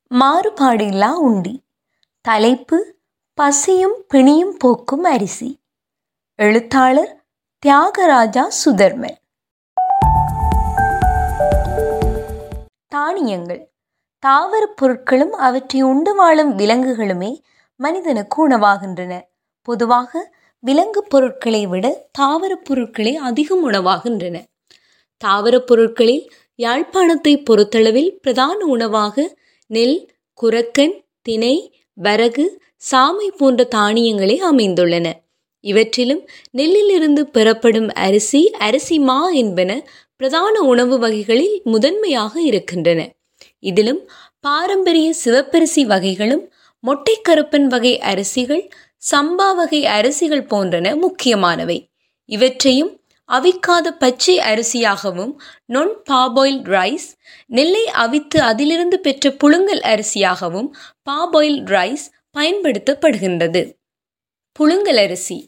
மாறுபாடு இல்லா உண்டி தலைப்பு பசியும் பிணியும் போக்கும் அரிசி எழுத்தாளர் தியாகராஜா சுதர்மன் தானியங்கள் தாவரப் பொருட்களும் அவற்றை உண்டு வாழும் விலங்குகளுமே மனிதனுக்கு உணவாகின்றன பொதுவாக விலங்குப் பொருட்களை விட தாவரப் பொருட்களே அதிகம் உணவாகின்றன தாவரப் பொருட்களில் யாழ்ப்பாணத்தை பொறுத்தளவில் பிரதான உணவாக நெல் குரக்கன் தினை வரகு சாமை போன்ற தானியங்களே அமைந்துள்ளன இவற்றிலும் நெல்லிலிருந்து பெறப்படும் அரிசி அரிசி மா என்பன பிரதான உணவு வகைகளில் முதன்மையாக இருக்கின்றன இதிலும் பாரம்பரிய சிவப்பரிசி வகைகளும் மொட்டைக்கருப்பன் வகை அரிசிகள் சம்பா வகை அரிசிகள் போன்றன முக்கியமானவை இவற்றையும் அவிக்காத பச்சை அரிசியாகவும் நொன் பாபாயில் ரைஸ் நெல்லை அவித்து அதிலிருந்து பெற்ற புழுங்கல் அரிசியாகவும் பாபாயில் ரைஸ் பயன்படுத்தப்படுகின்றது புழுங்கல் அரிசி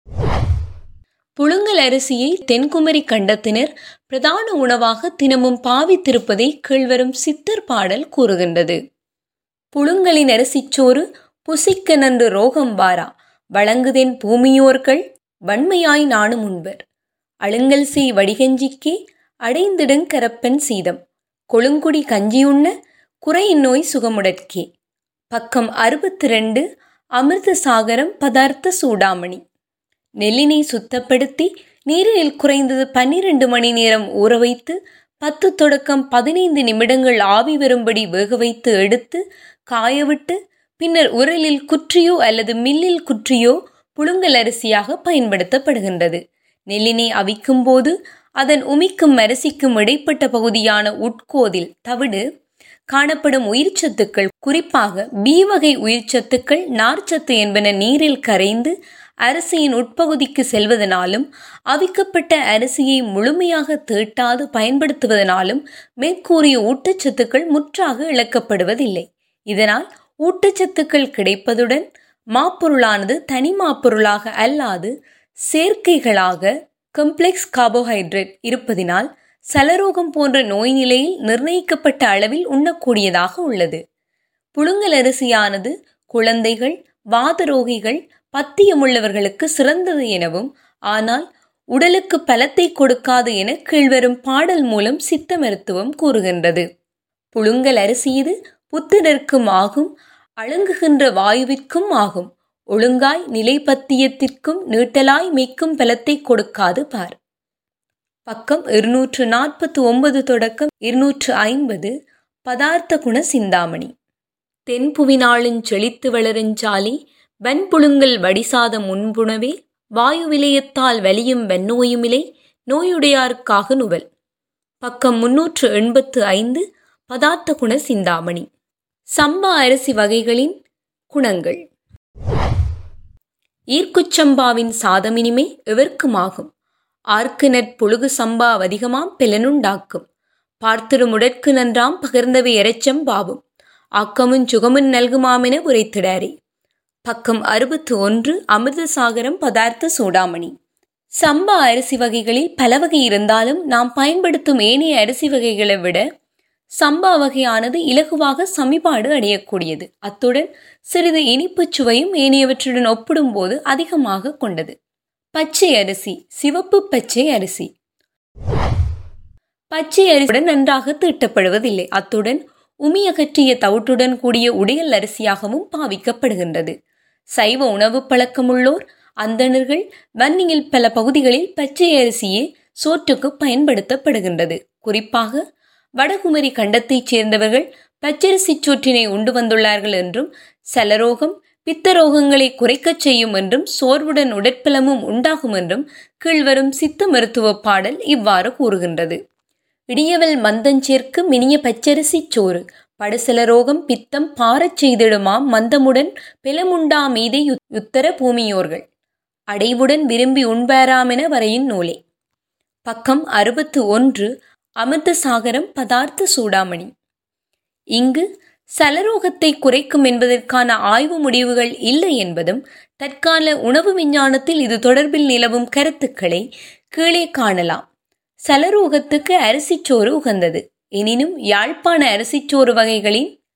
புழுங்கல் அரிசியை தென்குமரி கண்டத்தினர் பிரதான உணவாக தினமும் பாவித்திருப்பதை கீழ்வரும் சித்தர் பாடல் கூறுகின்றது புழுங்கலின் அரிசிச்சோறு புசிக்க நன்று ரோகம் வாரா வழங்குதென் பூமியோர்கள் வன்மையாய் நானும் உண்பர் அழுங்கல் செய் வடிகஞ்சிக்கே அடைந்திடுங் கரப்பன் சீதம் கொழுங்குடி கஞ்சியுண்ண குறையின் நோய் சுகமுடற்கே பக்கம் அறுபத்தி ரெண்டு அமிர்த சாகரம் பதார்த்த சூடாமணி நெல்லினை சுத்தப்படுத்தி நீரில் குறைந்தது பன்னிரண்டு மணி நேரம் ஊற வைத்து பத்து தொடக்கம் பதினைந்து நிமிடங்கள் ஆவி வரும்படி வேக வைத்து எடுத்து காயவிட்டு பின்னர் உரலில் குற்றியோ அல்லது மில்லில் குற்றியோ புழுங்கல் அரிசியாக பயன்படுத்தப்படுகின்றது நெல்லினை அவிக்கும் போது அதன் உமிக்கும் அரிசிக்கும் இடைப்பட்ட பகுதியான உட்கோதில் தவிடு காணப்படும் உயிர்ச்சத்துக்கள் குறிப்பாக பி வகை உயிர்ச்சத்துக்கள் நார்ச்சத்து என்பன நீரில் கரைந்து அரிசியின் உட்பகுதிக்கு செல்வதனாலும் அவிக்கப்பட்ட அரிசியை முழுமையாக தீட்டாது பயன்படுத்துவதனாலும் மேற்கூறிய ஊட்டச்சத்துக்கள் முற்றாக இழக்கப்படுவதில்லை இதனால் ஊட்டச்சத்துக்கள் கிடைப்பதுடன் மாப்பொருளானது தனி மாப்பொருளாக அல்லாது சேர்க்கைகளாக கம்ப்ளெக்ஸ் கார்போஹைட்ரேட் இருப்பதினால் சலரோகம் போன்ற நோய் நிலையில் நிர்ணயிக்கப்பட்ட அளவில் உண்ணக்கூடியதாக உள்ளது புழுங்கல் அரிசியானது குழந்தைகள் வாதரோகிகள் பத்தியமுள்ளவர்களுக்கு சிறந்தது எனவும் ஆனால் உடலுக்கு பலத்தை கொடுக்காது என கீழ்வரும் பாடல் மூலம் சித்த மருத்துவம் கூறுகின்றது புழுங்கல் அரிசி இது புத்திரர்க்கும் ஆகும் அழுங்குகின்ற வாயுவிற்கும் ஆகும் ஒழுங்காய் நிலைப்பத்தியத்திற்கும் நீட்டலாய் மெய்க்கும் பலத்தை கொடுக்காது பார் பக்கம் இருநூற்று நாற்பத்தி ஒன்பது தொடக்கம் இருநூற்று ஐம்பது பதார்த்த குண சிந்தாமணி தென்புவினாளுஞ் செழித்து வளருஞ்சாலி வன்புழுங்கல் வடிசாத முன்புணவே வாயு விலையத்தால் வலியும் வெந்நோயுமிலை நோயுடையாருக்காக நுவல் பக்கம் முன்னூற்று எண்பத்து ஐந்து பதார்த்த குண சிந்தாமணி சம்பா அரிசி வகைகளின் குணங்கள் ஈர்க்குச்சம்பாவின் சாதமினிமே எவர்க்குமாகும் ஆர்க்கு புழுகு சம்பா அதிகமாம் பிலனுண்டாக்கும் பார்த்திருமுடற்கு நன்றாம் பகிர்ந்தவை எரச்சம்பாவும் ஆக்கமும் சுகமும் நல்குமாமென உரைத்திடாரே பக்கம் அறுபத்து ஒன்று அமிர்தசாகரம் பதார்த்த சூடாமணி சம்பா அரிசி வகைகளில் பல வகை இருந்தாலும் நாம் பயன்படுத்தும் ஏனைய அரிசி வகைகளை விட சம்பா வகையானது இலகுவாக சமிபாடு அடையக்கூடியது அத்துடன் சிறிது இனிப்புச் சுவையும் ஏனையவற்றுடன் ஒப்பிடும்போது அதிகமாக கொண்டது பச்சை அரிசி சிவப்பு பச்சை அரிசி பச்சை அரிசியுடன் நன்றாக தீட்டப்படுவதில்லை அத்துடன் உமியகற்றிய தவுட்டுடன் கூடிய உடையல் அரிசியாகவும் பாவிக்கப்படுகின்றது சைவ உணவு பழக்கமுள்ளோர் அந்தணர்கள் வன்னியில் பல பகுதிகளில் பச்சை அரிசியே சோற்றுக்கு பயன்படுத்தப்படுகின்றது குறிப்பாக வடகுமரி கண்டத்தைச் சேர்ந்தவர்கள் பச்சரிசி சோற்றினை உண்டு வந்துள்ளார்கள் என்றும் சலரோகம் பித்தரோகங்களை குறைக்கச் செய்யும் என்றும் சோர்வுடன் உடற்பலமும் உண்டாகும் என்றும் கீழ்வரும் சித்த மருத்துவ பாடல் இவ்வாறு கூறுகின்றது இடியவல் மந்தஞ்சேர்க்கு மினிய பச்சரிசி சோறு படுசலரோகம் பித்தம் பாரச் செய்திடுமாம் மந்தமுடன் பிலமுண்டா மீதே யுத்தர பூமியோர்கள் அடைவுடன் விரும்பி உண்பாராமென வரையின் நூலே பக்கம் அறுபத்து ஒன்று அமிர்த சாகரம் பதார்த்த சூடாமணி இங்கு சலரோகத்தை குறைக்கும் என்பதற்கான ஆய்வு முடிவுகள் இல்லை என்பதும் தற்கால உணவு விஞ்ஞானத்தில் இது தொடர்பில் நிலவும் கருத்துக்களை கீழே காணலாம் சலரோகத்துக்கு அரிசிச்சோறு உகந்தது எனினும் யாழ்ப்பாண அரிசிச்சோறு வகைகளின்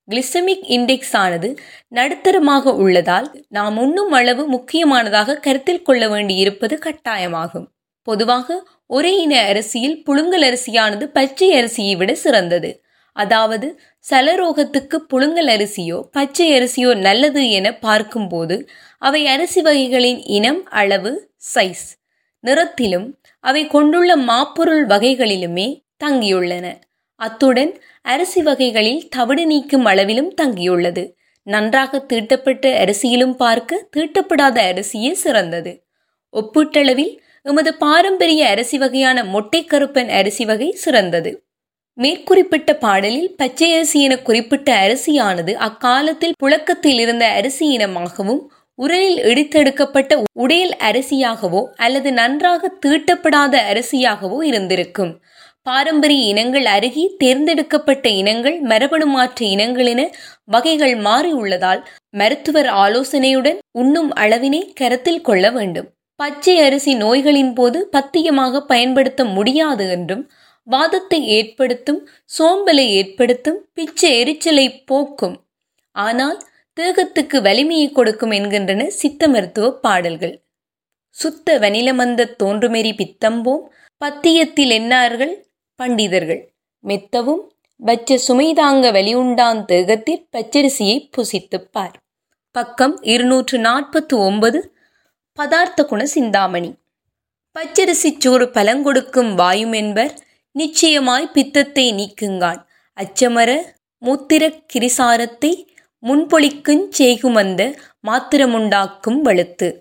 கிளிசமிக் இண்டெக்ஸ் ஆனது நடுத்தரமாக உள்ளதால் நாம் உண்ணும் அளவு முக்கியமானதாக கருத்தில் கொள்ள வேண்டியிருப்பது கட்டாயமாகும் பொதுவாக ஒரே இன அரிசியில் புழுங்கல் அரிசியானது பச்சை அரிசியை விட சிறந்தது அதாவது சலரோகத்துக்கு புழுங்கல் அரிசியோ பச்சை அரிசியோ நல்லது என பார்க்கும்போது அவை அரிசி வகைகளின் இனம் அளவு சைஸ் நிறத்திலும் அவை கொண்டுள்ள மாப்பொருள் வகைகளிலுமே தங்கியுள்ளன அத்துடன் அரிசி வகைகளில் தவிடு நீக்கும் அளவிலும் தங்கியுள்ளது நன்றாக தீட்டப்பட்ட அரிசியிலும் பார்க்க தீட்டப்படாத அரிசியே சிறந்தது ஒப்பீட்டளவில் எமது பாரம்பரிய அரிசி வகையான மொட்டை கருப்பன் அரிசி வகை சிறந்தது மேற்குறிப்பிட்ட பாடலில் பச்சை அரிசி என குறிப்பிட்ட அரிசியானது அக்காலத்தில் புழக்கத்தில் இருந்த அரிசி இனமாகவும் உரலில் இடித்தெடுக்கப்பட்ட உடையல் அரிசியாகவோ அல்லது நன்றாக தீட்டப்படாத அரிசியாகவோ இருந்திருக்கும் பாரம்பரிய இனங்கள் அருகி தேர்ந்தெடுக்கப்பட்ட இனங்கள் மரபணு மாற்ற இனங்கள் என வகைகள் மாறியுள்ளதால் மருத்துவர் ஆலோசனையுடன் உண்ணும் அளவினை கருத்தில் கொள்ள வேண்டும் பச்சை அரிசி நோய்களின் போது பத்தியமாக பயன்படுத்த முடியாது என்றும் வாதத்தை ஏற்படுத்தும் சோம்பலை ஏற்படுத்தும் பிச்சை எரிச்சலை போக்கும் ஆனால் தேகத்துக்கு வலிமையை கொடுக்கும் என்கின்றன சித்த மருத்துவ பாடல்கள் சுத்த வனிலமந்த தோன்றுமெறி பித்தம்போம் பத்தியத்தில் என்னார்கள் பண்டிதர்கள் மெத்தவும் வச்ச சுமைதாங்க வலியுண்டான் தேகத்தில் பச்சரிசியை புசித்துப் பார் பக்கம் இருநூற்று நாற்பத்து ஒன்பது பதார்த்த குண சிந்தாமணி பச்சரிசி சோறு பலங்கொடுக்கும் வாயும் என்பர் நிச்சயமாய் பித்தத்தை நீக்குங்கான் அச்சமர மூத்திர கிரிசாரத்தை முன்பொழிக்குஞ் செய்குமந்த மாத்திரமுண்டாக்கும் வழுத்து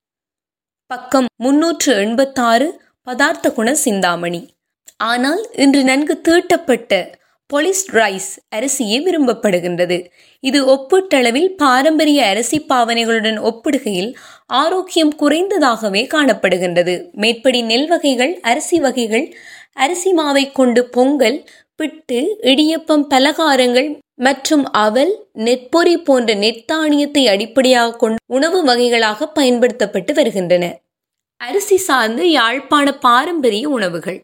பக்கம் முன்னூற்று எண்பத்தாறு பதார்த்த குண சிந்தாமணி ஆனால் இன்று நன்கு தீட்டப்பட்ட பொலிஸ்ட் ரைஸ் அரிசியே விரும்பப்படுகின்றது இது ஒப்பீட்டளவில் பாரம்பரிய அரிசி பாவனைகளுடன் ஒப்பிடுகையில் ஆரோக்கியம் குறைந்ததாகவே காணப்படுகின்றது மேற்படி நெல் வகைகள் அரிசி வகைகள் அரிசி மாவை கொண்டு பொங்கல் பிட்டு இடியப்பம் பலகாரங்கள் மற்றும் அவல் நெற்பொறி போன்ற நெத்தானியத்தை அடிப்படையாக கொண்ட உணவு வகைகளாக பயன்படுத்தப்பட்டு வருகின்றன அரிசி சார்ந்த யாழ்ப்பாண பாரம்பரிய உணவுகள்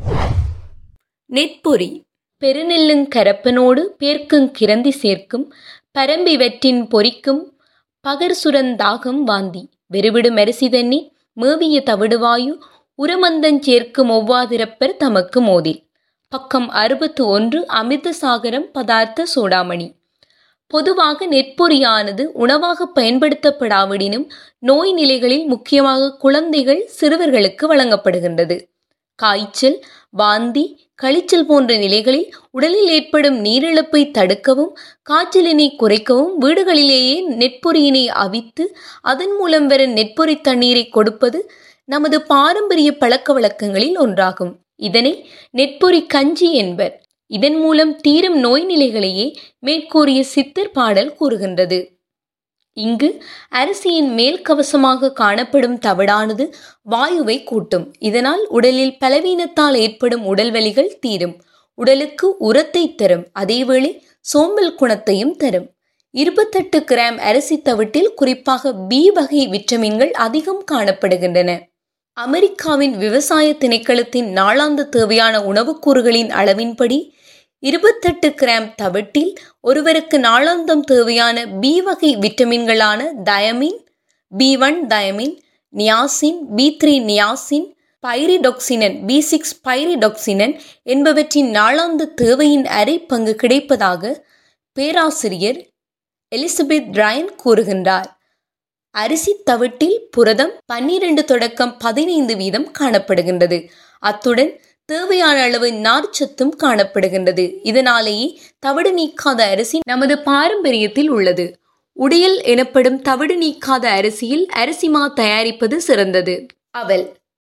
நெற்பொறி பெருநெல்லுங் கரப்பனோடு பேர்க்குங் கிரந்தி சேர்க்கும் பரம்பி வெற்றின் பொறிக்கும் பகர் சுரந்தாகம் வாந்தி வெறுவிடும் அரிசி தண்ணி மேவிய தவிடுவாயு உரமந்தஞ் சேர்க்கும் ஒவ்வாதிரப்பர் தமக்கு மோதில் பக்கம் அறுபத்து ஒன்று அமிர்தசாகரம் பதார்த்த சூடாமணி பொதுவாக நெற்பொறியானது உணவாக பயன்படுத்தப்படாவிடினும் நோய் நிலைகளில் முக்கியமாக குழந்தைகள் சிறுவர்களுக்கு வழங்கப்படுகின்றது காய்ச்சல் வாந்தி கழிச்சல் போன்ற நிலைகளில் உடலில் ஏற்படும் நீரிழப்பை தடுக்கவும் காய்ச்சலினை குறைக்கவும் வீடுகளிலேயே நெற்பொறியினை அவித்து அதன் மூலம் வர நெற்பொறி தண்ணீரை கொடுப்பது நமது பாரம்பரிய பழக்க வழக்கங்களில் ஒன்றாகும் இதனை நெற்பொறி கஞ்சி என்பர் இதன் மூலம் தீரும் நோய் நிலைகளையே மேற்கூறிய சித்தர் பாடல் கூறுகின்றது இங்கு அரிசியின் மேல் கவசமாக காணப்படும் தவிடானது வாயுவை கூட்டும் இதனால் உடலில் பலவீனத்தால் ஏற்படும் உடல்வலிகள் தீரும் உடலுக்கு உரத்தை தரும் அதேவேளை சோம்பல் குணத்தையும் தரும் இருபத்தெட்டு கிராம் அரிசி தவிட்டில் குறிப்பாக பி வகை விட்டமின்கள் அதிகம் காணப்படுகின்றன அமெரிக்காவின் விவசாய திணைக்களத்தின் நாளாந்த தேவையான உணவுக்கூறுகளின் அளவின்படி இருபத்தெட்டு கிராம் தவிட்டில் ஒருவருக்கு நாளாந்தம் தேவையான பி வகை விட்டமின்களான thiamine B one thiamine niacin B three niacin pyridoxine B six pyridoxine என்பவற்றின் நாளாந்த தேவையின் அரை பங்கு கிடைப்பதாக பேராசிரியர் எலிசபெத் ரயன் கூறுகின்றார் அரிசி தவிட்டில் புரதம் பன்னிரண்டு தொடக்கம் பதினைந்து வீதம் காணப்படுகின்றது அத்துடன் தேவையான அளவு நார்ச்சத்தும் காணப்படுகின்றது இதனாலேயே தவிடு நீக்காத அரிசி நமது பாரம்பரியத்தில் உள்ளது உடையல் எனப்படும் தவிடு நீக்காத அரிசியில் அரிசிமா தயாரிப்பது சிறந்தது அவல்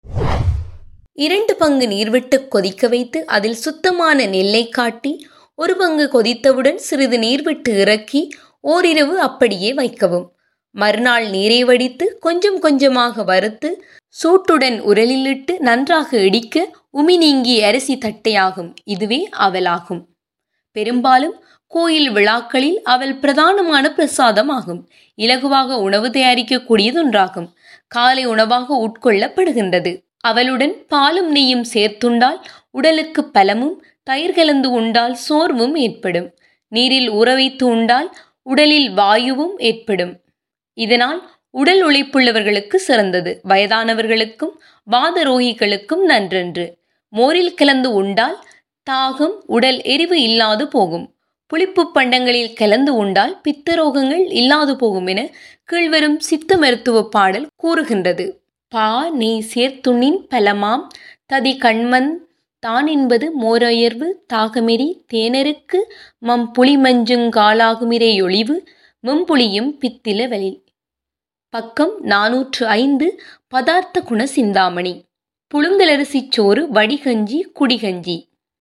இரண்டு பங்கு நீர் விட்டு கொதிக்க வைத்து அதில் சுத்தமான நெல்லை காட்டி ஒரு பங்கு கொதித்தவுடன் சிறிது நீர் விட்டு இறக்கி ஓரிரவு அப்படியே வைக்கவும் மறுநாள் நீரை வடித்து கொஞ்சம் கொஞ்சமாக வறுத்து சூட்டுடன் உரலிலிட்டு நன்றாக இடிக்க உமி நீங்கி அரிசி தட்டையாகும் இதுவே அவலாகும் பெரும்பாலும் கோயில் விழாக்களில் அவள் பிரதானமான பிரசாதம் ஆகும் இலகுவாக உணவு தயாரிக்கக்கூடியதொன்றாகும் காலை உணவாக உட்கொள்ளப்படுகின்றது அவளுடன் பாலும் நெய்யும் சேர்த்துண்டால் உடலுக்கு பலமும் தயிர் கலந்து உண்டால் சோர்வும் ஏற்படும் நீரில் ஊற வைத்து உண்டால் உடலில் வாயுவும் ஏற்படும் இதனால் உடல் உழைப்புள்ளவர்களுக்கு சிறந்தது வயதானவர்களுக்கும் வாதரோகிகளுக்கும் நன்றன்று மோரில் கலந்து உண்டால் தாகம் உடல் எரிவு இல்லாது போகும் புளிப்பு பண்டங்களில் கலந்து உண்டால் பித்தரோகங்கள் இல்லாது போகும் என கீழ்வரும் சித்த மருத்துவ பாடல் கூறுகின்றது பா நெய் சேர்த்துண்ணின் பலமாம் ததி கண்மன் தான் என்பது மோரயர்வு தாகமெறி தேனருக்கு மம் புளி மஞ்சுங்காலாகுமிரே ஒளிவு மெம்புளியும் பித்தில வெளி பக்கம் நாநூற்று ஐந்து பதார்த்த குண சிந்தாமணி புழுங்கலரிசிச் சோறு வடிகஞ்சி குடிகஞ்சி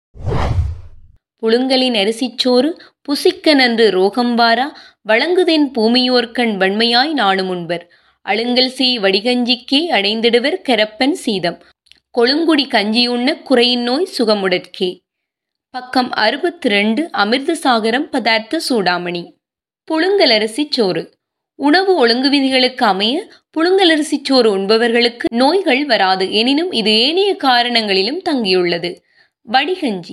புழுங்கலின் அரிசிச்சோறு புசிக்க நன்று ரோகம்பாரா வழங்குதென் பூமியோர்கண் வன்மையாய் நாணும் உண்பர் அழுங்கல் செய் வடிகஞ்சிக்கே அடைந்திடுவர் கரப்பன் சீதம் கொழுங்குடி கஞ்சியுண்ண குறையின் நோய் சுகமுடற்கே பக்கம் அறுபத்தி ரெண்டு அமிர்தசாகரம் பதார்த்த சூடாமணி புழுங்கலரிசி சோறு உணவு ஒழுங்கு விதிகளுக்கு அமைய புழுங்கலரிசி சோறு உண்பவர்களுக்கு நோய்கள் வராது எனினும் இது ஏனைய காரணங்களிலும் தங்கியுள்ளது வடிகஞ்சி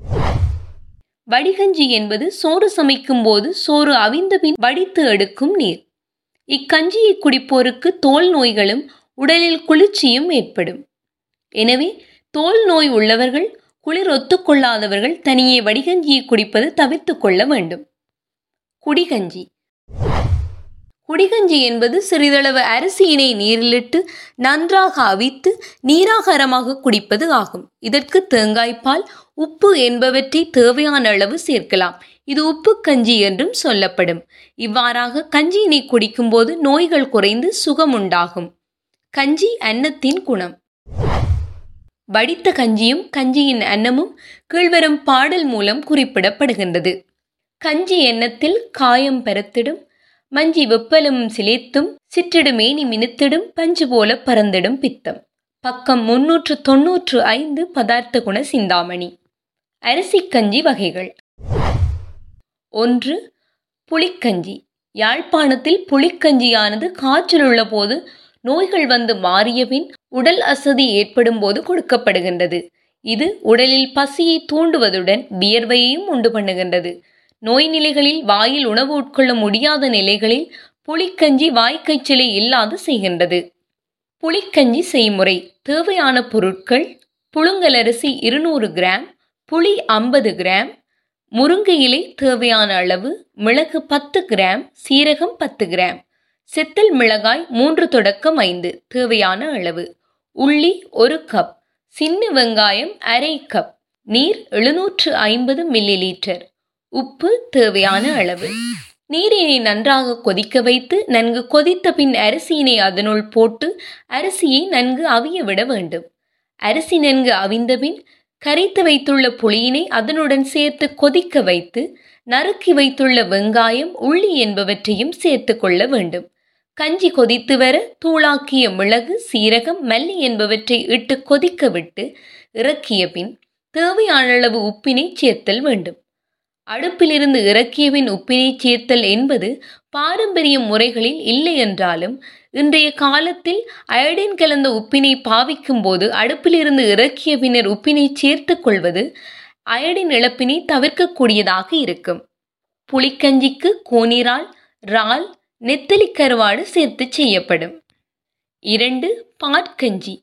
வடிகஞ்சி என்பது சோறு சமைக்கும் போது சோறு அவிந்த பின் வடித்து எடுக்கும் நீர் இக்கஞ்சியை குடிப்போருக்கு தோல் நோய்களும் உடலில் குளிர்ச்சியும் ஏற்படும் எனவே தோல் நோய் உள்ளவர்கள் குளிர் ஒத்துக்கொள்ளாதவர்கள் தனியே வடிகஞ்சியை குடிப்பது தவிர்த்து கொள்ள வேண்டும் குடிகஞ்சி குடிகஞ்சி என்பது சிறிதளவு அரிசியினை நீரிலிட்டு நன்றாக அவித்து நீராகாரமாக குடிப்பது ஆகும் இதற்கு தேங்காய்ப்பால் உப்பு என்பவற்றை தேவையான அளவு சேர்க்கலாம் இது உப்பு கஞ்சி என்றும் சொல்லப்படும் இவ்வாறாக கஞ்சியினை குடிக்கும்போது நோய்கள் குறைந்து சுகம் உண்டாகும் கஞ்சி அன்னத்தின் குணம் வடித்த கஞ்சியும் கஞ்சியின் அன்னமும் கீழ்வரும் பாடல் மூலம் குறிப்பிடப்படுகின்றது கஞ்சி எண்ணத்தில் காயம் பெறத்திடும் மஞ்சி வெப்பலும் சிலேத்தும் சிற்றிடு மேனி மினுத்திடும் பஞ்சு போல பறந்திடும் பித்தம் பக்கம் முன்னூற்று தொன்னூற்று ஐந்து பதார்த்த குண சிந்தாமணி அரிசி கஞ்சி வகைகள் ஒன்று புளிக்கஞ்சி யாழ்ப்பாணத்தில் புளிக்கஞ்சியானது காய்ச்சல் உள்ள போது நோய்கள் வந்து மாறிய பின் உடல் அசதி ஏற்படும் போது கொடுக்கப்படுகின்றது இது உடலில் பசியை தூண்டுவதுடன் வியர்வையையும் உண்டு பண்ணுகின்றது நோய் நிலைகளில் வாயில் உணவு உட்கொள்ள முடியாத நிலைகளில் புளிக்கஞ்சி வாய்க்கைச்சலை இல்லாது செய்கின்றது புளிக்கஞ்சி செய்முறை தேவையான பொருட்கள் புழுங்கலரிசி இருநூறு கிராம் புளி ஐம்பது கிராம் முருங்கை இலை தேவையான அளவு மிளகு பத்து கிராம் சீரகம் பத்து கிராம் செத்தல் மிளகாய் மூன்று தொடக்கம் ஐந்து தேவையான அளவு உள்ளி ஒரு கப் சின்ன வெங்காயம் அரை கப் நீர் எழுநூற்று ஐம்பது மில்லி லீட்டர் உப்பு தேவையான அளவு நீரினை நன்றாக கொதிக்க வைத்து நன்கு கொதித்த பின் அரிசியினை அதனுள் போட்டு அரிசியை நன்கு அவிய விட வேண்டும் அரிசி நன்கு அவிந்த பின் கரைத்து வைத்துள்ள புளியினை அதனுடன் சேர்த்து கொதிக்க வைத்து நறுக்கி வைத்துள்ள வெங்காயம் உள்ளி என்பவற்றையும் சேர்த்து கொள்ள வேண்டும் கஞ்சி கொதித்து வர தூளாக்கிய மிளகு சீரகம் மல்லி என்பவற்றை இட்டு கொதிக்க விட்டு இறக்கிய பின் தேவையான அளவு உப்பினை சேர்த்தல் வேண்டும் அடுப்பிலிருந்து இறக்கியபின் உப்பினை சேர்த்தல் என்பது பாரம்பரிய முறைகளில் இல்லை என்றாலும் இன்றைய காலத்தில் அயடின் கலந்த உப்பினை பாவிக்கும் போது அடுப்பிலிருந்து இறக்கிய பின்னர் உப்பினை சேர்த்து கொள்வது அயடின் இழப்பினை தவிர்க்கக்கூடியதாக இருக்கும் புளிக்கஞ்சிக்கு கோனிரால் இறால் நெத்தலி கருவாடு சேர்த்து செய்யப்படும் இரண்டு பாற்கஞ்சி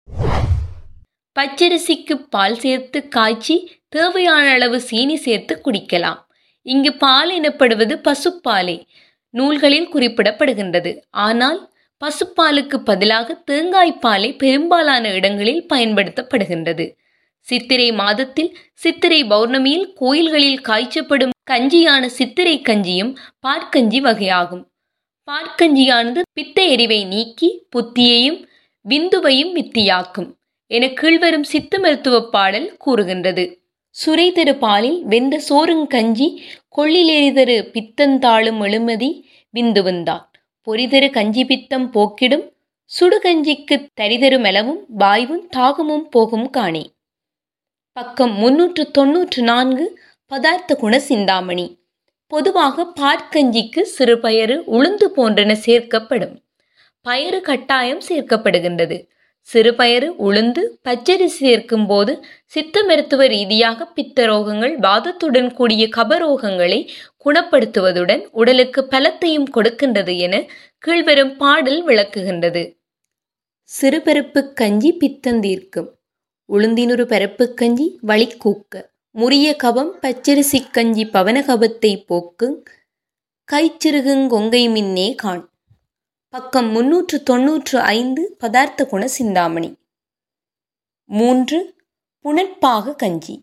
பச்சரிசிக்கு பால் சேர்த்து காய்ச்சி தேவையான அளவு சீனி சேர்த்து குடிக்கலாம் இங்கு பால் எனப்படுவது பசுப்பாலே நூல்களில் குறிப்பிடப்படுகின்றது ஆனால் பசுப்பாலுக்கு பதிலாக தேங்காய் பாலை பெரும்பாலான இடங்களில் பயன்படுத்தப்படுகின்றது சித்திரை மாதத்தில் சித்திரை பௌர்ணமியில் கோயில்களில் காய்ச்சப்படும் கஞ்சியான சித்திரை கஞ்சியும் பாற்கஞ்சி வகையாகும் பாற்கஞ்சியானது பித்த எரிவை நீக்கி புத்தியையும் விந்துவையும் வித்தியாக்கும் என கீழ்வரும் சித்த மருத்துவ பாடல் கூறுகின்றது சுரை தரு பாலில் வெந்த சோறுங்கஞ்சி கொள்ளிலெறிதரு பித்தந்தாளும் எழுமதி விந்துவந்தான் பொரிதரு கஞ்சி பித்தம் போக்கிடும் சுடுகஞ்சிக்கு தரிதரு மெலவும் வாய்வும் தாகமும் போகும் காணி பக்கம் முன்னூற்று தொன்னூற்று நான்கு பதார்த்த குண சிந்தாமணி பொதுவாக பாற்கஞ்சிக்கு சிறுபயறு உளுந்து போன்றன சேர்க்கப்படும் பயறு கட்டாயம் சேர்க்கப்படுகின்றது சிறுபயறு உளுந்து பச்சரிசி சேர்க்கும் போது சித்த மருத்துவ ரீதியாக பித்த ரோகங்கள் வாதத்துடன் கூடிய கபரோகங்களை குணப்படுத்துவதுடன் உடலுக்கு பலத்தையும் கொடுக்கின்றது என கீழ்வரும் பாடல் விளக்குகின்றது சிறுபருப்பு கஞ்சி பித்தந்தீர்க்கும் உளுந்தினொரு பருப்பு கஞ்சி வழிக்கூக்க முறிய கபம் பச்சரிசி கஞ்சி பவனகபத்தை போக்குங் கைச்சிறுகுங்கொங்கை மின்னே காண் பக்கம் முன்னூற்று தொன்னூற்று ஐந்து பதார்த்த குண சிந்தாமணி மூன்று புனட்பாக கஞ்சி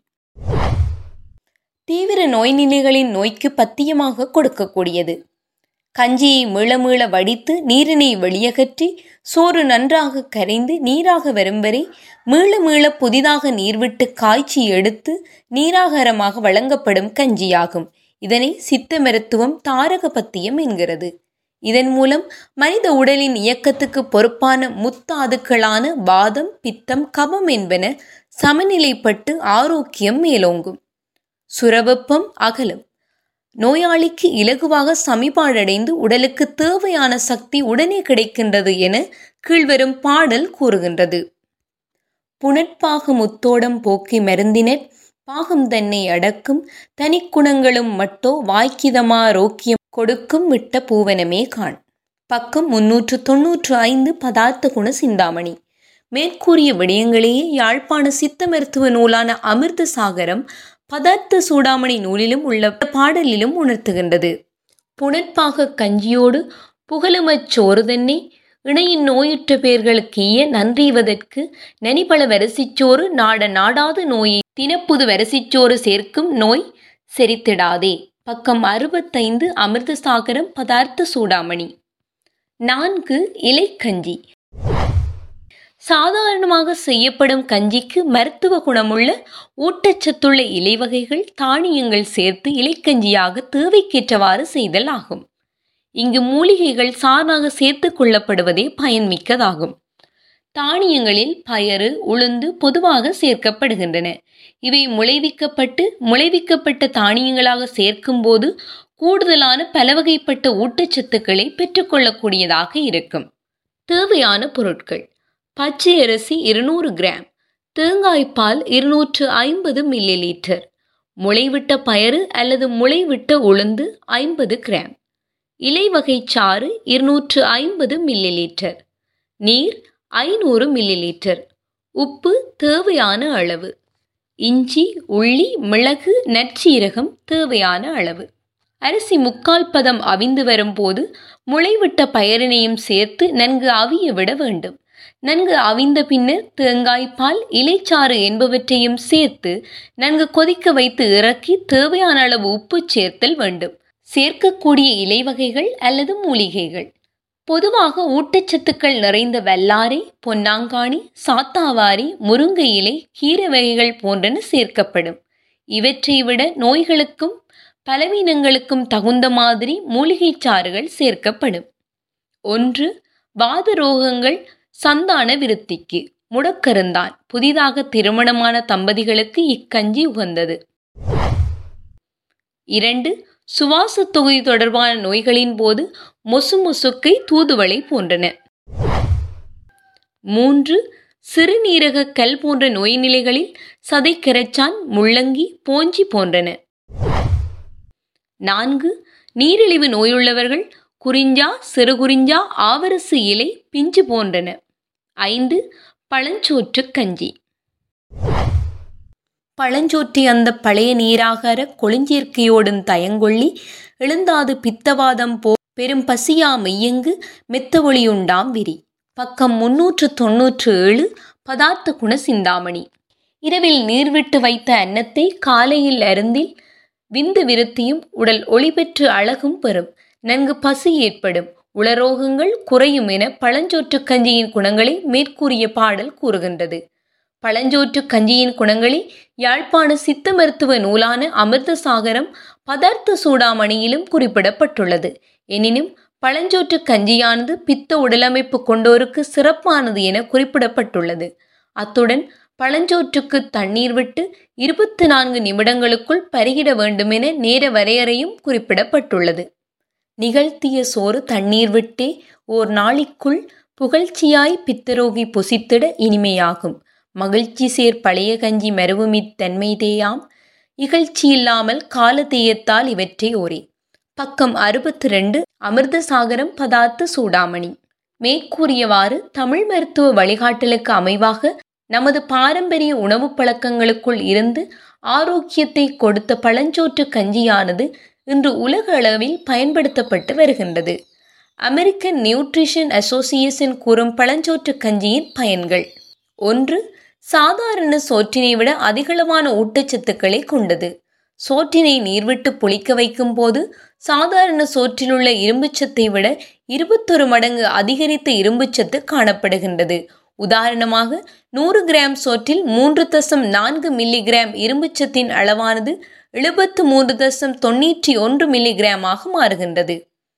தீவிர நோய் நிலைகளின் நோய்க்கு பத்தியமாக கொடுக்கக்கூடியது கஞ்சியை மீள மீள வடித்து நீரினை வெளியகற்றி சோறு நன்றாக கரைந்து நீராக வரும் வரை மீள மீள புதிதாக நீர் விட்டு காய்ச்சி எடுத்து நீராகாரமாக வழங்கப்படும் கஞ்சியாகும் இதனை சித்த மருத்துவம் தாரக பத்தியம் என்கிறது இதன் மூலம் மனித உடலின் இயக்கத்துக்கு பொறுப்பான முத்தாதுக்களான வாதம் பித்தம் கபம் என்பன சமநிலைப்பட்டு ஆரோக்கியம் மேலோங்கும் சுரவெப்பம் அகலும் நோயாளிக்கு இலகுவாக சமிபாடடைந்து உடலுக்கு தேவையான சக்தி உடனே கிடைக்கின்றது என கீழ்வரும் பாடல் கூறுகின்றது புனட்பாக முத்தோடம் போக்கி மருந்தினர் பாகம் தன்னை அடக்கும் தனிக்குணங்களும் மட்டோ வாய்க்கிதமா ரோக்கியம் கொடுக்கும் விட்ட பூவனமே காண் பக்கம் முன்னூற்று தொன்னூற்று ஐந்து பதார்த்த குண சிந்தாமணி மேற்கூறிய விடயங்களையே யாழ்ப்பாண சித்த மருத்துவ நூலான அமிர்த சாகரம் பதார்த்த சூடாமணி நூலிலும் உள்ள பாடலிலும் உணர்த்துகின்றது புனட்பாக கஞ்சியோடு புகழுமச் சோறு தன்னை இணையின் நோயுற்ற பேர்களுக்கீய நன்றிவதற்கு நனிபல வரிசிச்சோறு நாட நாடாத நோயை தினப்புது வரிசிச்சோறு சேர்க்கும் நோய் செரித்திடாதே பக்கம் அறுபத்தைந்து அமிர்தசாகரம் பதார்த்த சூடாமணி நான்கு இலைக்கஞ்சி சாதாரணமாக செய்யப்படும் கஞ்சிக்கு மருத்துவ குணமுள்ள ஊட்டச்சத்துள்ள இலை வகைகள் தானியங்கள் சேர்த்து இலைக்கஞ்சியாக தேவைக்கேற்றவாறு செய்தல் ஆகும் இங்கு மூலிகைகள் சாராக சேர்த்து கொள்ளப்படுவதே பயன்மிக்கதாகும் தானியங்களில் பயறு உளுந்து பொதுவாக சேர்க்கப்படுகின்றன இவை முளைவிக்கப்பட்டு முளைவிக்கப்பட்ட தானியங்களாக சேர்க்கும் போது கூடுதலான பலவகைப்பட்ட ஊட்டச்சத்துக்களை பெற்றுக்கொள்ளக்கூடியதாக இருக்கும் தேவையான பொருட்கள் பச்சை அரிசி இருநூறு கிராம் தேங்காய்ப்பால் இருநூற்று ஐம்பது மில்லி லிட்டர் முளைவிட்ட பயறு அல்லது முளைவிட்ட உளுந்து ஐம்பது கிராம் இலை வகை சாறு இருநூற்று ஐம்பது மில்லி லிட்டர் நீர் ஐநூறு மில்லி லிட்டர் உப்பு தேவையான அளவு இஞ்சி உள்ளி மிளகு நற்சீரகம் தேவையான அளவு அரிசி முக்கால் பதம் அவிந்து வரும்போது முளைவிட்ட பயரினையும் சேர்த்து நன்கு அவிய விட வேண்டும் நன்கு அவிந்த பின்னர் தேங்காய் பால் இலைச்சாறு என்பவற்றையும் சேர்த்து நன்கு கொதிக்க வைத்து இறக்கி தேவையான அளவு உப்பு சேர்த்தல் வேண்டும் சேர்க்கக்கூடிய இலை வகைகள் அல்லது மூலிகைகள் பொதுவாக ஊட்டச்சத்துக்கள் நிறைந்த வல்லாரை பொன்னாங்காணி சாத்தாவாரி முருங்கை இலை கீரை வகைகள் போன்றன சேர்க்கப்படும் இவற்றை விட நோய்களுக்கும் பலவீனங்களுக்கும் தகுந்த மாதிரி மூலிகைச் சாறுகள் சேர்க்கப்படும் ஒன்று வாத ரோகங்கள் சந்தான விருத்திக்கு முடக்கருந்தான் புதிதாக திருமணமான தம்பதிகளுக்கு இக்கஞ்சி உகந்தது இரண்டு சுவாச தொகுதி தொடர்பான நோய்களின் போது மொசு மொசுக்கை தூதுவளை போன்றன மூன்று சிறுநீரக கல் போன்ற நோய் நிலைகளில் சதைக்கரைச்சான் முள்ளங்கி போஞ்சி போன்றன நான்கு நீரிழிவு நோயுள்ளவர்கள் குறிஞ்சா சிறுகுறிஞ்சா ஆவரசு இலை பிஞ்சு போன்றன ஐந்து பழஞ்சோற்று கஞ்சி பழஞ்சோற்றி அந்த பழைய நீராகார கொளிஞ்சியற்கையோடும் தயங்கொள்ளி எழுந்தாது பித்தவாதம் போ பெரும் பசியா மெய்யங்கு மெத்த ஒளியுண்டாம் விரி பக்கம் முன்னூற்று தொன்னூற்று ஏழு பதார்த்த குண சிந்தாமணி இரவில் நீர்விட்டு வைத்த அன்னத்தை காலையில் அருந்தில் விந்து விருத்தியும் உடல் ஒளிபெற்று அழகும் பெறும் நன்கு பசி ஏற்படும் உளரோகங்கள் குறையும் என பழஞ்சோற்று கஞ்சியின் குணங்களை மேற்கூறிய பாடல் கூறுகின்றது பழஞ்சோற்று கஞ்சியின் குணங்களை யாழ்ப்பாண சித்த மருத்துவ நூலான அமிர்த சாகரம் பதார்த்த சூடாமணியிலும் குறிப்பிடப்பட்டுள்ளது எனினும் பழஞ்சோற்று கஞ்சியானது பித்த உடலமைப்பு கொண்டோருக்கு சிறப்பானது என குறிப்பிடப்பட்டுள்ளது அத்துடன் பழஞ்சோற்றுக்கு தண்ணீர் விட்டு இருபத்தி நான்கு நிமிடங்களுக்குள் பருகிட வேண்டுமென நேர வரையறையும் குறிப்பிடப்பட்டுள்ளது நிகழ்த்திய சோறு தண்ணீர் விட்டே ஓர் நாளிக்குள் புகழ்ச்சியாய் பித்தரோகி புசித்திட இனிமையாகும் மகிழ்ச்சி சேர் பழைய கஞ்சி மருவுமித் தன்மைதேயாம் இகழ்ச்சியில்லாமல் காலதேயத்தால் இவற்றை ஓரே பக்கம் அறுபத்தி ரெண்டு அமிர்தசாகரம் பதார்த்த சூடாமணி மேற்கூறியவாறு தமிழ் மருத்துவ வழிகாட்டலுக்கு அமைவாக நமது பாரம்பரிய உணவுப் பழக்கங்களுக்குள் இருந்து ஆரோக்கியத்தை கொடுத்த பழஞ்சோற்று கஞ்சியானது இன்று உலக அளவில் பயன்படுத்தப்பட்டு வருகின்றது அமெரிக்கன் நியூட்ரிஷன் அசோசியேஷன் கூறும் பழஞ்சோற்று கஞ்சியின் பயன்கள் ஒன்று சாதாரண சோற்றினை விட அதிகளவான ஊட்டச்சத்துக்களை கொண்டது சோற்றினை நீர்விட்டு புளிக்க வைக்கும் போது சாதாரண சோற்றிலுள்ள இரும்புச்சத்தை விட இருபத்தொரு மடங்கு அதிகரித்த இரும்புச்சத்து காணப்படுகின்றது உதாரணமாக நூறு கிராம் சோற்றில் மூன்று தசம் நான்கு மில்லிகிராம் இரும்புச்சத்தின் அளவானது எழுபத்து மூன்று தசம் தொன்னூற்றி ஒன்று மில்லிகிராமாக மாறுகின்றது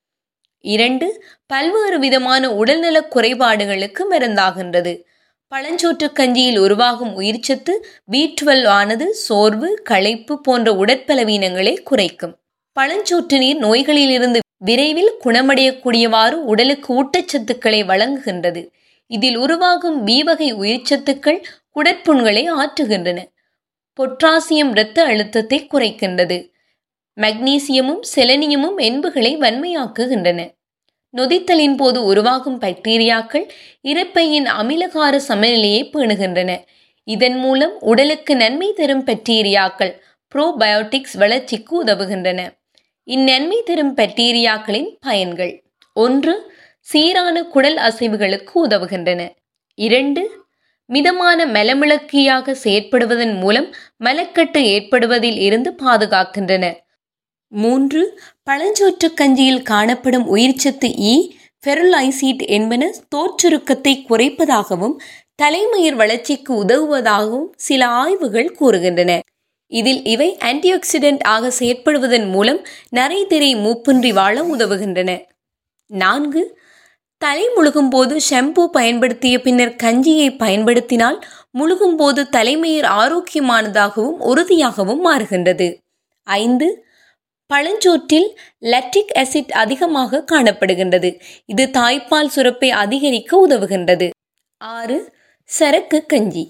இரண்டு பல்வேறு விதமான உடல்நலக் குறைபாடுகளுக்கு மருந்தாகின்றது பழஞ்சோற்று கஞ்சியில் உருவாகும் உயிர்ச்சத்து பி டுவெல் ஆனது சோர்வு களைப்பு போன்ற உடற்பலவீனங்களை குறைக்கும் பழஞ்சோற்று நீர் நோய்களிலிருந்து விரைவில் குணமடையக்கூடியவாறு உடலுக்கு ஊட்டச்சத்துக்களை வழங்குகின்றது இதில் உருவாகும் பி வகை உயிர்ச்சத்துக்கள் குடற்புண்களை ஆற்றுகின்றன பொட்டாசியம் இரத்த அழுத்தத்தை குறைக்கின்றது மக்னீசியமும் செலனியமும் என்புகளை வன்மையாக்குகின்றன நொதித்தலின் போது உருவாகும் பாக்டீரியாக்கள் இறப்பையின் அமிலகார சமநிலையை பேணுகின்றன இதன் மூலம் உடலுக்கு நன்மை தரும் பாக்டீரியாக்கள் ப்ரோபயோட்டிக்ஸ் வளர்ச்சிக்கு உதவுகின்றன இந்நன்மை தரும் பாக்டீரியாக்களின் பயன்கள் ஒன்று சீரான குடல் அசைவுகளுக்கு உதவுகின்றன இரண்டு மிதமான மலமிளக்கியாக செயற்படுவதன் மூலம் மலக்கட்டு ஏற்படுவதில் இருந்து பாதுகாக்கின்றன மூன்று பழஞ்சோற்று கஞ்சியில் காணப்படும் உயிர்ச்சத்து இ ஃபெருலைசீட் என்பன தோற்றுருக்கத்தை குறைப்பதாகவும் தலைமயிர் வளர்ச்சிக்கு உதவுவதாகவும் சில ஆய்வுகள் கூறுகின்றன இதில் இவை ஆன்டிஆக்சிடென்ட் ஆக செயற்படுவதன் மூலம் நரைதிரை மூப்பின்றி வாழ உதவுகின்றன நான்கு தலை முழுகும் போது ஷாம்பு பயன்படுத்திய பின்னர் கஞ்சியை பயன்படுத்தினால் முழுகும் போது தலைமயிர் ஆரோக்கியமானதாகவும் உறுதியாகவும் மாறுகின்றது ஐந்து பழஞ்சோற்றில் லக்டிக் அசிட் அதிகமாக காணப்படுகின்றது இது தாய்ப்பால் சுரப்பை அதிகரிக்க உதவுகின்றது ஆறு சரக்கு கஞ்சி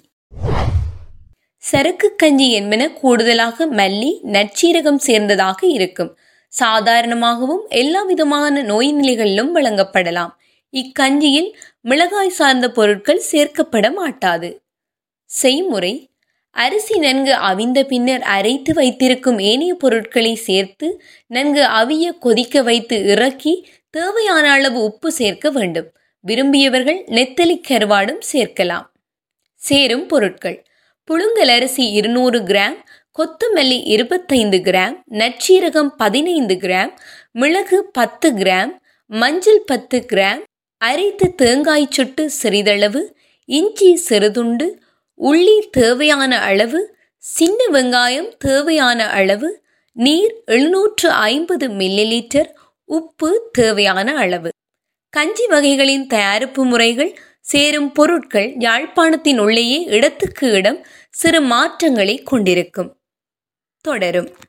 சரக்கு கஞ்சி என்பன கூடுதலாக மல்லி நற்சீரகம் சேர்ந்ததாக இருக்கும் சாதாரணமாகவும் எல்லா விதமான நோய் நிலைகளிலும் வழங்கப்படலாம் இக்கஞ்சியில் மிளகாய் சார்ந்த பொருட்கள் சேர்க்கப்பட மாட்டாது செய்முறை அரிசி நன்கு அவிந்த பின்னர் அரைத்து வைத்திருக்கும் ஏனைய பொருட்களை சேர்த்து நன்கு அவிய கொதிக்க வைத்து இறக்கி தேவையான அளவு உப்பு சேர்க்க வேண்டும் விரும்பியவர்கள் நெத்தலி கருவாடும் சேர்க்கலாம் சேரும் பொருட்கள் புழுங்கல் அரிசி இருநூறு கிராம் கொத்தமல்லி இருபத்தைந்து கிராம் நச்சீரகம் பதினைந்து கிராம் மிளகு பத்து கிராம் மஞ்சள் பத்து கிராம் அரைத்து தேங்காய் சுட்டு சிறிதளவு இஞ்சி சிறுதுண்டு உள்ளி தேவையான அளவு சின்ன வெங்காயம் தேவையான அளவு நீர் எழுநூற்று ஐம்பது மில்லி லிட்டர் உப்பு தேவையான அளவு கஞ்சி வகைகளின் தயாரிப்பு முறைகள் சேரும் பொருட்கள் யாழ்ப்பாணத்தின் உள்ளேயே இடத்துக்கு இடம் சிறு மாற்றங்களை கொண்டிருக்கும் தொடரும்